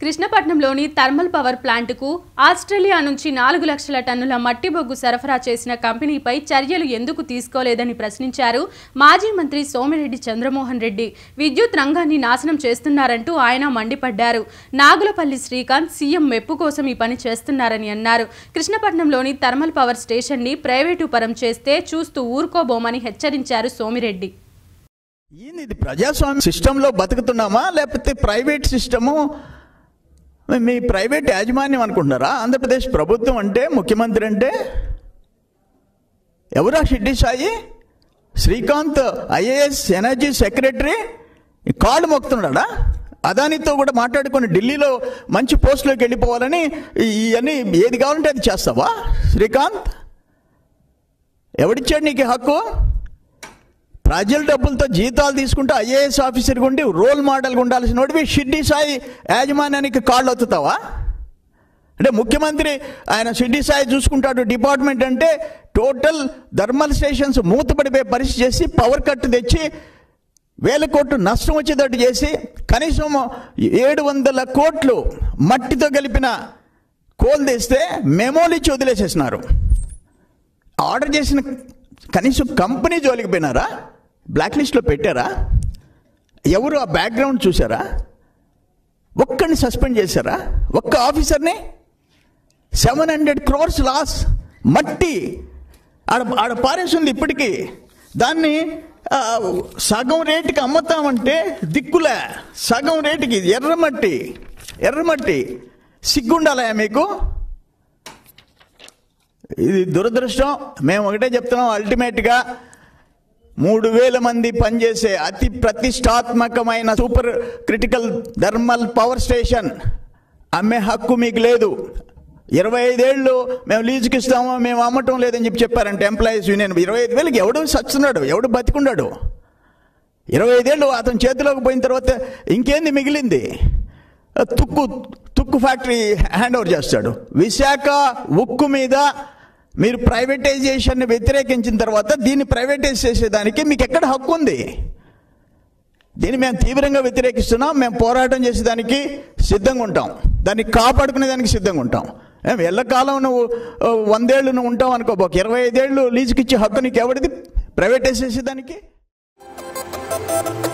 కృష్ణపట్నంలోని thermal power ప్లాంటుకు Australia నుంచి నాలుగు లక్షల టన్నుల మట్టి బొగ్గు సరఫరా చేసిన కంపెనీపై చర్యలు ఎందుకు తీసుకోలేదని ప్రశ్నించారు మాజీ మంత్రి సోమిరెడ్డి చంద్రమోహన్ రెడ్డి విద్యుత్ రంగాన్ని నాశనం చేస్తున్నారంటూ ఆయన మండిపడ్డారు నాగులపల్లి శ్రీకాంత్ సీఎం మెప్పు కోసం ఈ పని చేస్తున్నారని అన్నారు కృష్ణపట్నంలోని థర్మల్ పవర్ స్టేషన్ని ప్రైవేటు పరం చేస్తే చూస్తూ ఊరుకోబోమని హెచ్చరించారు సోమిరెడ్డి ఏంది ఇది ప్రజాస్వామ్య సిస్టంలో బతుకుతున్నామా లేకపోతే ప్రైవేట్ సిస్టము మీ ప్రైవేట్ యాజమాన్యం అనుకుంటున్నారా ఆంధ్రప్రదేశ్ ప్రభుత్వం అంటే ముఖ్యమంత్రి అంటే ఎవరా Shiddi Sai Srikanth IAS energy secretary ఈ కాళ్ళు మొక్కుతున్నాడా అదానితో కూడా మాట్లాడుకొని ఢిల్లీలో మంచి పోస్టులోకి వెళ్ళిపోవాలని ఇవన్నీ ఏది కావాలంటే అది చేస్తావా శ్రీకాంత్ ఎవడిచ్చాడు నీకు ఈ హక్కు ప్రజల డబ్బులతో జీతాలు తీసుకుంటూ ఐఏఎస్ ఆఫీసర్గా ఉండి రోల్ మోడల్గా ఉండాల్సిన వాడివి షిడ్డి సాయి యాజమాన్యానికి కాళ్ళు ఒత్తుతావా అంటే ముఖ్యమంత్రి ఆయన షిడ్డి సాయి చూసుకుంటాడు డిపార్ట్మెంట్ అంటే టోటల్ థర్మల్ స్టేషన్స్ మూతపడిపోయే పరిస్థితి చేసి పవర్ కట్ తెచ్చి వేల కోట్లు నష్టం వచ్చేటట్టు చేసి కనీసం ఏడు వందల కోట్లు మట్టితో కలిపిన కోల్ తెస్తే మెమోలు ఇచ్చి వదిలేసేసినారు ఆర్డర్ చేసిన కనీసం కంపెనీ జోలికి పోయినారా బ్లాక్ లిస్ట్లో పెట్టారా ఎవరు ఆ బ్యాక్గ్రౌండ్ చూసారా ఒక్కడిని సస్పెండ్ చేశారా ఒక్క ఆఫీసర్ని సెవెన్ హండ్రెడ్ క్రోర్స్ లాస్ మట్టి ఆడ ఆడ పారేసింది ఇప్పటికీ దాన్ని ఆ, సగం రేటుకి అమ్ముతామంటే దిక్కులే సగం రేటుకి ఎర్రమట్టి ఎర్రమట్టి సిగ్గుండాలా మీకు ఇది దురదృష్టం మేము ఒకటే చెప్తున్నాం అల్టిమేట్గా మూడు వేల మంది పనిచేసే అతి ప్రతిష్టాత్మకమైన super critical thermal power station అమ్మే హక్కు మీకు లేదు ఇరవై ఐదేళ్ళు మేము లీజుకి ఇస్తాము మేము అమ్మటం లేదని చెప్పి చెప్పారంటే ఎంప్లాయీస్ యూనియన్ ఇరవై ఐదు వేలకి ఎవడు సస్తున్నాడు ఎవడు బతికున్నాడు ఇరవై ఐదేళ్ళు అతని చేతిలోకి పోయిన తర్వాత ఇంకేంది మిగిలింది తుక్కు తుక్కు ఫ్యాక్టరీ హ్యాండ్ ఓవర్ చేస్తాడు విశాఖ ఉక్కు మీద మీరు ప్రైవేటైజేషన్ని వ్యతిరేకించిన తర్వాత దీన్ని ప్రైవేటైజ్ చేసేదానికి మీకు ఎక్కడ హక్కు ఉంది దీన్ని మేము తీవ్రంగా వ్యతిరేకిస్తున్నాం మేము పోరాటం చేసేదానికి సిద్ధంగా ఉంటాం దాన్ని కాపాడుకునే దానికి సిద్ధంగా ఉంటాం ఏం ఎల్లకాలం నువ్వు ఆ, వందేళ్ళు నువ్వు ఉంటావు అనుకో ఒక ఇరవై ఐదేళ్ళు లీజుకి ఇచ్చే హక్కు నీకు ఎవరిది ప్రైవేటైజ్ చేసేదానికి